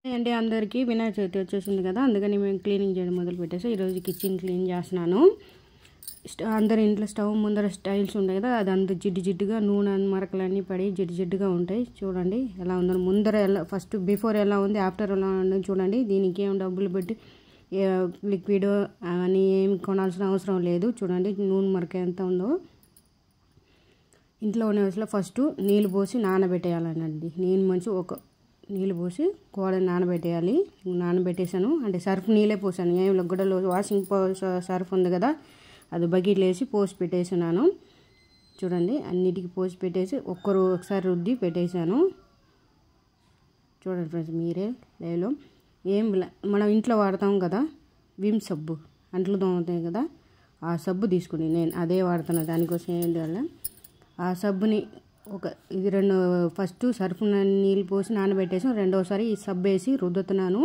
అంటే అందరికీ వినాయక చవితి వచ్చేసింది కదా అందుకని మేము క్లీనింగ్ చేయడం మొదలు పెట్టేసి ఈరోజు కిచెన్ క్లీన్ చేస్తున్నాను స్ట- అందరి ఇంట్లో స్టవ్ ముందర స్టైల్స్ ఉంటాయి కదా అది అంత జిడ్డు జిడ్డుగా నూనె మరకలన్నీ పడి జిడ్డు జిడ్డుగా ఉంటాయి చూడండి ఎలా ఉందో ముందర ఎలా ఫస్ట్ బిఫోర్ ఎలా ఉంది ఆఫ్టర్ ఎలా ఉంది చూడండి దీనికి ఏం డబ్బులు పెట్టి లిక్విడ్ అవన్నీ ఏం కొనాల్సిన అవసరం లేదు చూడండి నూనె మరక ఎంత ఉందో ఇంట్లో ఉన్న వయసులో ఫస్ట్ నీళ్ళు పోసి నానబెట్టేయాలనండి నేను మంచి ఒక నీళ్ళు పోసి కోడని నానబెట్టేయాలి నానబెట్టేసాను అంటే సర్ఫ్ నీళ్ళే పోసాను ఏం గుడ్డలో వాషింగ్ పౌ- సర్ఫ్ ఉంది కదా అది బకెట్లో వేసి పోసి పెట్టేసినాను చూడండి అన్నిటికీ పోసి పెట్టేసి ఒక్కరు ఒకసారి రుద్ది పెట్టేశాను చూడండి ఫ్రెండ్స్ మీరే లైవ్లో ఏం ల- మనం ఇంట్లో వాడతాం కదా విమ్ సబ్బు అంట్లు తోముతాయి కదా ఆ సబ్బు తీసుకుని నేను అదే వాడుతున్నా దానికోసం ఏం చేయాలి ఆ సబ్బుని ఒక ఇది రెండు ఫస్ట్ సర్ఫ్ నీళ్ళు పోసి నానబెట్టేసి రెండోసారి ఈ సబ్బు వేసి రుద్దుతున్నాను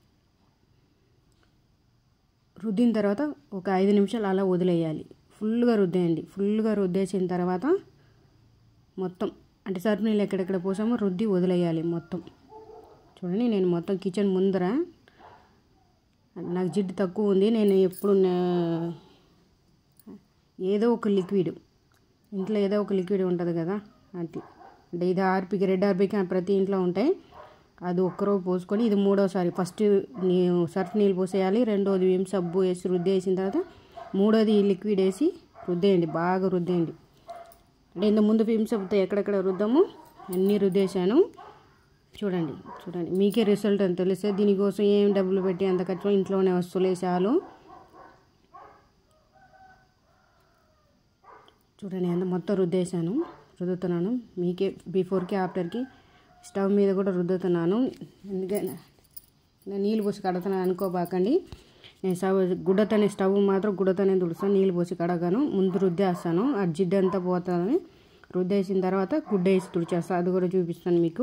రుద్దిన తర్వాత ఒక ఐదు నిమిషాలు అలా వదిలేయాలి ఫుల్గా రుద్దేయండి ఫుల్గా రుద్దేసిన తర్వాత మొత్తం అంటే సర్ఫ్ నీళ్ళు ఎక్కడెక్కడ పోసామో రుద్ది వదిలేయాలి మొత్తం చూడండి నేను మొత్తం కిచెన్ ముందర నాకు జిడ్డు తక్కువ ఉంది నేను ఎప్పుడు నే- ఏదో ఒక లిక్విడ్ ఇంట్లో ఏదో ఒక లిక్విడ్ ఉంటుంది కదా అట్లా అంటే ఇది ఆర్పికి రెడ్ ఆర్పికి ప్రతి ఇంట్లో ఉంటాయి అది ఒక్కరోజు పోసుకొని ఇది మూడోసారి ఫస్ట్ నీ సర్ఫ్ నీళ్ళు పోసేయాలి రెండోది ఏం సబ్బు వేసి రుద్దేసిన తర్వాత మూడోది ఈ లిక్విడ్ వేసి రుద్దేయండి బాగా రుద్దేయండి అంటే ఇంత ముందు విమ్ సబ్బుతో ఎక్కడెక్కడ రుద్దామో అన్నీ రుద్దేశాను చూడండి చూడండి మీకే రిజల్ట్ అని తెలిస్తే దీనికోసం ఏం డబ్బులు పెట్టి అంత ఖర్చు ఇంట్లోనే వస్తువులే చాలు చూడండి అంత మొత్తం రుద్దేశాను రుద్దుతున్నాను మీకే బిఫోర్కి ఆఫ్టర్కి స్టవ్ మీద కూడా రుద్దుతున్నాను ఎందుకంటే నేను నీళ్ళు పోసి కడుతున్నాను అనుకోబాకండి నేను స్టవ్ గుడ్డతోనే స్టవ్ మాత్రం గుడ్డతోనే తుడుస్తాను నీళ్ళు పోసి కడగాను ముందు రుద్దేస్తాను ఆ జిడ్డు అంతా పోతుందని రుద్దేసిన తర్వాత గుడ్డ వేసి తుడిచేస్తాను అది కూడా చూపిస్తాను మీకు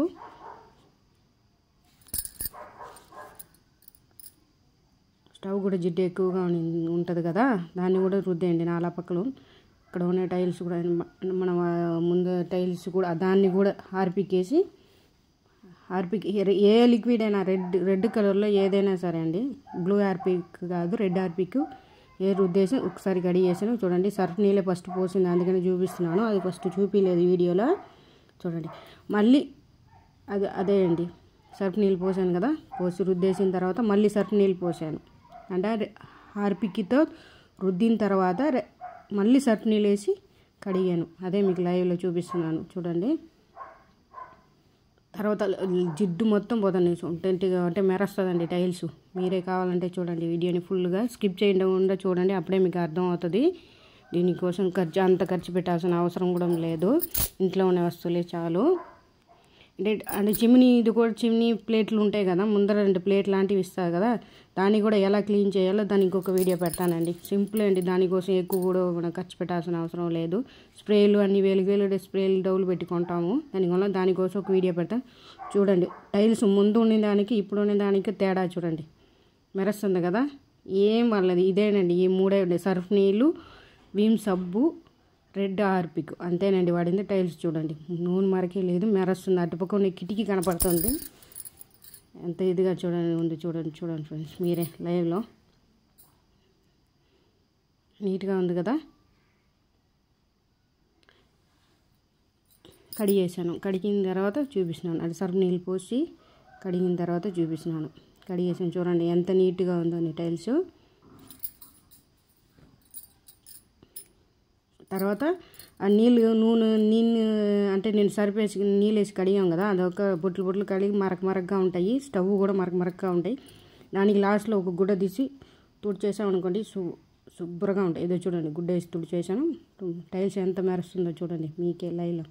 స్టవ్ కూడా జిడ్డు ఎక్కువగా ఉం- ఉంటుంది కదా దాన్ని కూడా రుద్దేయండి నాలా పక్కలు ఇక్కడ ఉన్న టైల్స్ కూడా మన ముందు టైల్స్ కూడా దాన్ని కూడా హార్పికేసి హార్పిక్ ఏ లిక్విడ్ అయినా రెడ్ రెడ్ కలర్లో ఏదైనా సరే అండి బ్లూ హార్పిక్ కాదు రెడ్ హార్పిక్ ఏ రుద్దేసి ఒకసారి కడిగేసాను చూడండి సర్ఫ్ నీళ్ళే ఫస్ట్ పోసింది అందుకని చూపిస్తున్నాను అది ఫస్ట్ చూపించలేదు వీడియోలో చూడండి మళ్ళీ అది అదే అండి సర్ఫ్ నీళ్ళు పోసాను కదా పోసి రుద్దేసిన తర్వాత మళ్ళీ సర్ఫ్ నీళ్ళు పోసాను అంటే రె- హార్పిక్తో రుద్దిన తర్వాత రె- మళ్ళీ సర్ఫ్ నీళ్ళు వేసి కడిగాను అదే మీకు లైవ్లో చూపిస్తున్నాను చూడండి తర్వాత జిడ్డు మొత్తం పోతుంది టెంట్గా అంటే మెరస్తుందండి టైల్స్ మీరే కావాలంటే చూడండి వీడియోని ఫుల్గా స్కిప్ చేయకుండా చూడండి అప్పుడే మీకు అర్థం అవుతుంది దీనికోసం ఖర్చు అంత ఖర్చు పెట్టాల్సిన అవసరం కూడా లేదు ఇంట్లో ఉన్న వస్తువులే చాలు అంటే అంటే చిమ్నీ ఇది కూడా చిమ్నీ ప్లేట్లు ఉంటాయి కదా ముందర రెండు ప్లేట్ లాంటివి ఇస్తారు కదా దాన్ని కూడా ఎలా క్లీన్ చేయాలో దానికి ఇంకొక వీడియో పెడతానండి సింపుల్ అండి దానికోసం ఎక్కువ కూడా మనం ఖర్చు పెట్టాల్సిన అవసరం లేదు స్ప్రేలు అన్ని వేలు వేలు స్ప్రేలు డౌలు పెట్టుకుంటాము దానివల్ల దానికోసం ఒక వీడియో పెడతాను చూడండి టైల్స్ ముందు ఉండే దానికి ఇప్పుడు ఉండే దానికి తేడా చూడండి మెరుస్తుంది కదా ఏం వాళ్ళది ఇదేనండి ఈ మూడే ఉండే సర్ఫ్ నీళ్ళు విమ్ సబ్బు రెడ్ హార్పిక్ అంతేనండి వాడింది టైల్స్ చూడండి నూనె మరకే లేదు మెరస్తుంది అటుపక్క ఉన్న కిటికీ కనపడుతుంది ఎంత ఇదిగా చూడండి ఉంది చూడండి చూడండి ఫ్రెండ్స్ మీరే లైవ్లో నీట్గా ఉంది కదా కడిగేసాను కడిగిన తర్వాత చూపిస్తున్నాను అది సర్ఫ్ నీళ్ళు పోసి కడిగిన తర్వాత చూపిస్తున్నాను కడిగేసాను చూడండి ఎంత నీట్గా ఉందో నీ టైల్స్ తర్వాత ఆ నీళ్ళు నూనె నీళ్ళు అంటే నేను సరిపేసి నీళ్ళు వేసి కడిగాం కదా అదొక బొట్లు బొట్లు కడిగి మరక మరకగా ఉంటాయి స్టవ్ కూడా మరక మరకగా ఉంటాయి దానికి లాస్ట్లో ఒక గుడ్డ తీసి తుడిచేసాం అనుకోండి శు శుభ్రంగా ఉంటాయి ఏదో చూడండి గుడ్డ వేసి తుడిచేసాను టైల్స్ ఎంత మెరుస్తుందో చూడండి మీకే లైవ్లో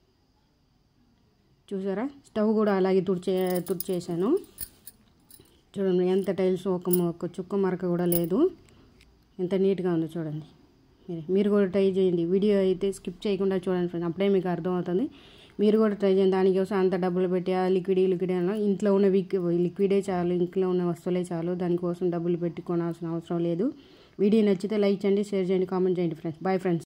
చూసారా స్టవ్ కూడా అలాగే తుడిచే తుడిచేసాను చూడండి ఎంత టైల్స్ ఒక మ- ఒక చుక్క మరక కూడా లేదు ఎంత నీట్గా ఉందో చూడండి మీరు మీరు కూడా ట్రై చేయండి వీడియో అయితే స్కిప్ చేయకుండా చూడండి ఫ్రెండ్ అప్పుడే మీకు అర్థమవుతుంది మీరు కూడా ట్రై చేయండి దానికోసం అంత డబ్బులు పెట్టి ఆ లిక్విడ్ ఈ లిక్విడ్ అలా ఇంట్లో ఉన్న విక్ లిక్విడే చాలు ఇంట్లో ఉన్న వస్తువులే చాలు దానికోసం డబ్బులు పెట్టి కొనాల్సిన అవసరం లేదు వీడియో నచ్చితే లైక్ చేయండి షేర్ చేయండి కామెంట్ చేయండి ఫ్రెండ్స్ బాయ్ ఫ్రెండ్స్